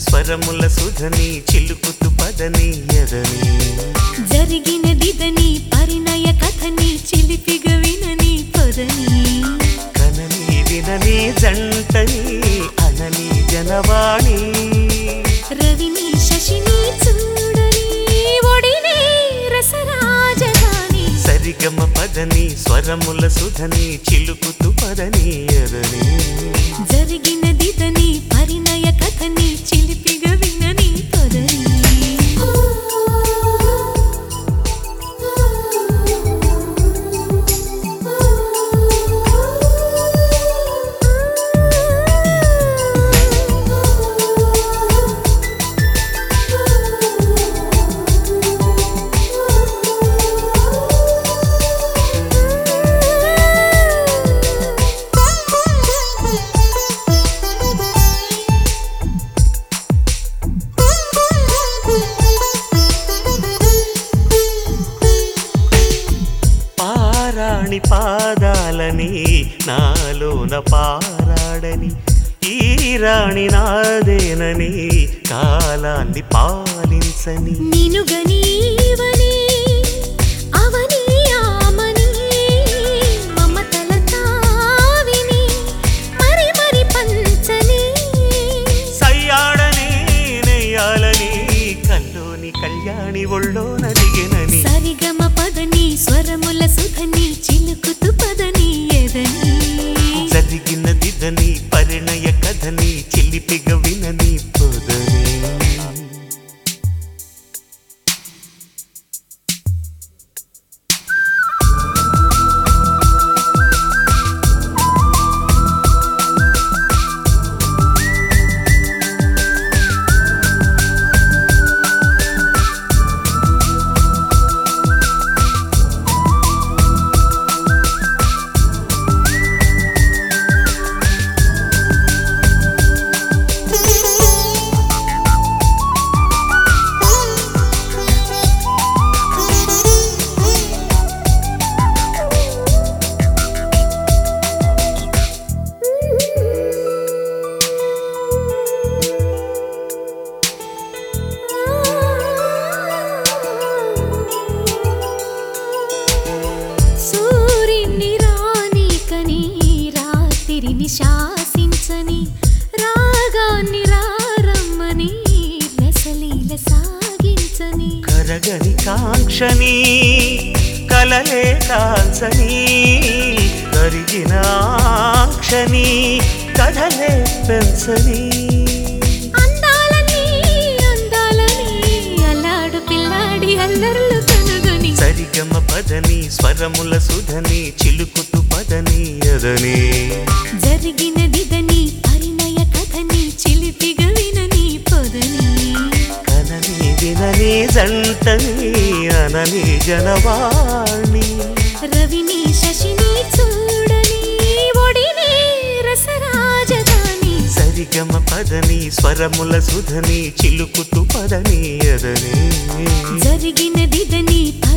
స్వరముల సుధని చిలుకుతు పదని ఎదని జరిగినదిదని పరిణయ కథని చిలిపిగ వినని పొదని కనని వినని జంటని అనని జనవాణి రవిని శశిని చూడని ఒడిని రసరాజధాని సరిగమ పదని స్వరముల సుధని చిలుకుతు పదని ఎదని జరిగినదిదని పరిణయ కథని చిలిపిగ వినని పొదని పారాణి పాదాలని నాలోన పారాడని ఈ రాణి నాదేనని కాలాన్ని పాలించని నినుగనీవని అవని ఆమని మమతల తావిని మరి మరి పంచని సయ్యాడని నెయ్యాలని కల్లోని కళ్యాణి ఒళ్ళోన దిగినని సరిగమ పదని స్వరముల సుధని చిలుకుతు పదని ఎదని జరిగినదిదని పరిణయ కథని చిలిపిగ వినని పొదని సూర్యుని రానీకని రాత్రిని శాసించని రాగాన్ని రారమ్మని లెసలీల సాగించని కరగని కాంక్షని కలలే కాంచని కరిగిన ఆంక్షని కథలే పెంచని అందాలని అందాలని అల్లాడు పిల్లాడి అల్లర్లు కనుగొని సరిగమ పదని స్వరముల సుధని చిలుకుతు పదని ఎదని జరిగినదిదని పరిణయ కథని చిలిపిగ వినని పొదని కనని వినని జంటని అనని జనవాణి రవిని శశిని చూడని ఒడిని రసరాజధాని సరిగమ పదని స్వరముల సుధని చిలుకుతు పదని ఎదని జరిగినదిదని